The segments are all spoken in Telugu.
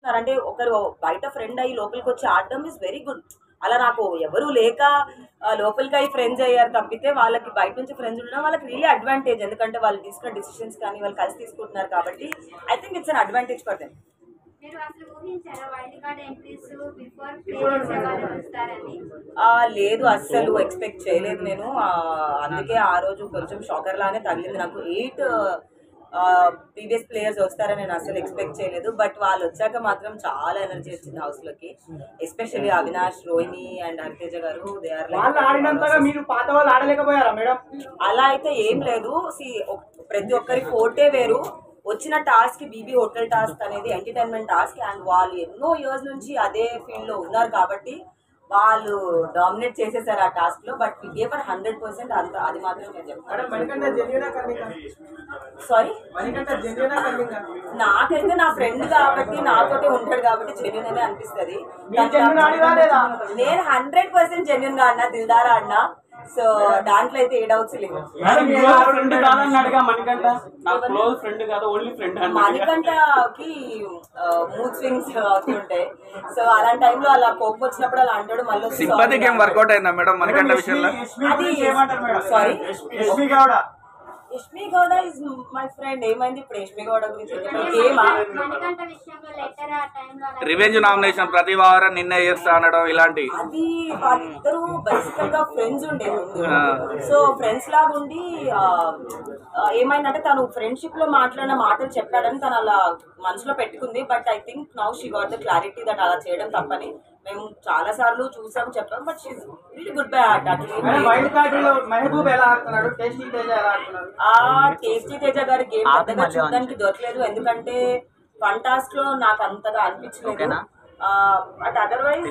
అంటే ఒకరు బయట ఫ్రెండ్ అయ్యి లోపలికి వచ్చి ఆడడం ఇస్ వెరీ గుడ్ అలా నాకు ఎవరు లేక ఆ, లోపలికి అయ్యి ఫ్రెండ్స్ అయ్యారు తప్పితే వాళ్ళకి బయట నుంచి ఫ్రెండ్స్ ఉండడం వాళ్ళకి రియలీ అడ్వాంటేజ్ ఎందుకంటే వాళ్ళు తీసుకున్న డిసిషన్స్ కానీ వాళ్ళు కలిసి తీసుకుంటున్నారు కాబట్టి I think it's an advantage for them మీరు అసలు ఊహించారా wild card entries before play చేసేవాళ్ళు వస్తారని ఆ, లేదు అస్సలు ఎక్స్పెక్ట్ చేయలేదు నేను ఆ, అందుకే ఆ రోజు కొంచెం షాకర్ లానే తగిలింది నాకు ఎయిట్ ప్రీవియస్ ప్లేయర్స్ వస్తారని నేను అసలు ఎక్స్పెక్ట్ చేయలేదు బట్ వాళ్ళు వచ్చాక మాత్రం చాలా ఎనర్జీ వచ్చింది హౌస్ లోకి especially Avinash Rohini and Hariteja garu they are వాళ్ళు ఆడినంతగా మీరు పాత వాళ్ళు ఆడలేకపోయారా మేడం అలా అయితే ఏం లేదు సి ప్రతి ఒక్కరి ఫోర్టే వేరు వచ్చిన టాస్క్ బీబీ హోటల్ టాస్క్ అనేది ఎంటర్టైన్మెంట్ టాస్క్ అండ్ వాళ్ళు ఎన్నో ఇయర్స్ నుంచి అదే ఫీల్డ్ లో ఉన్నారు కాబట్టి వాళ్ళు డామినేట్ చేసేసారు ఆ టాస్క్ లో బట్ గేవర్ హండ్రెడ్ పర్సెంట్ అంత అది మాత్రం నేను చెప్తాను మేడం మణికంఠ జెన్యునా కన్నింగా సారీ మణికంఠ జెన్యునా కన్నింగా నాకైతే నా ఫ్రెండ్ కాబట్టి నాతోటే ఉంటాడు కాబట్టి జెన్యున్ అనే అనిపిస్తుంది మీరు genuine ఆడిరా లేదా? నేను హండ్రెడ్ పర్సెంట్ జెన్యున్ గా ఆడినా దిల్దారా ఆడినా సో దాంట్లో అయితే ఏ డౌట్స్ లేవు మేడం క్లోజ్ ఫ్రెండ్ కాదన్నాడుగా మణికంఠ నా క్లోజ్ ఫ్రెండ్ కాదు ఓన్లీ ఫ్రెండ్ అన్నాడు మణికంఠకి మూడ్ స్వింగ్స్ అవుతుంటాయి సో అలాంటి టైంలో అలా కోపం వచ్చినప్పుడు అలా అంటాడు మళ్ళీ వచ్చి సింపతి sorry గేమ్ వర్కౌట్ అయిందా మేడం మణికంఠ విషయంలో అది ఏమంటారు madam sorry Yashmi Gowda Yashmi Gowda is my friend ఏమైంది ఇప్పుడు యష్మి గౌడ గురించి గేమా మణికంఠ విషయంలో లెటర్ ఆ టైంలో అలా రివెంజ్ నామినేషన్ ప్రతి వారం నిన్నే చేస్తా అనడం ఇలాంటి అది వాళ్ళిద్దరూ బేసికల్ గా ఫ్రెండ్స్ ఉండే ముందు ఆ. సో ఫ్రెండ్స్ లాగా ఉండి ఆ, ఆ, ఏమైందంటే తను ఫ్రెండ్షిప్ లో మాట్లాడిన మాటలు చెప్పాడని తను అలా మనసులో పెట్టుకుంది but I think now she got the clarity that అలా చేయడం తప్పని మేము చాలా సార్లు చూసాం చెప్పాం but she really good by heart madam wild card లో మెహబూబ్ ఎలా ఆడుతున్నాడు టేస్టీ తేజ ఎలా ఆడుతున్నారు ఆ టేస్టీ తేజ గారి గేమ్ పెద్దగా చూడడానికి దొరకలేదు ఎందుకంటే ఫన్ టాస్క్ లో నాకు అంతగా అనిపించలేదు but otherwise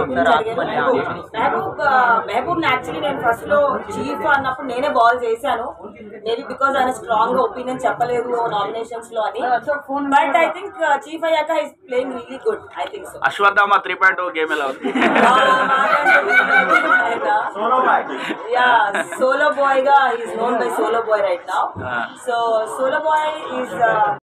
Mehaboob Mehaboob actually నేను ఫస్ట్ లో చీఫ్ అన్నప్పుడు నేనే బాల్ చేశాను మేబీ బికాస్ ఆయన స్ట్రాంగ్ గా ఒపీనియన్ చెప్పలేదు నామినేషన్స్ లో అని బట్ ఐ థింక్ చీఫ్ అయ్యాక is playing really good I think so Ashwatthama three point game ఎలా ఉంది solo boy yeah solo boy ga is known by solo boy right now Ah. so solo boy is uh,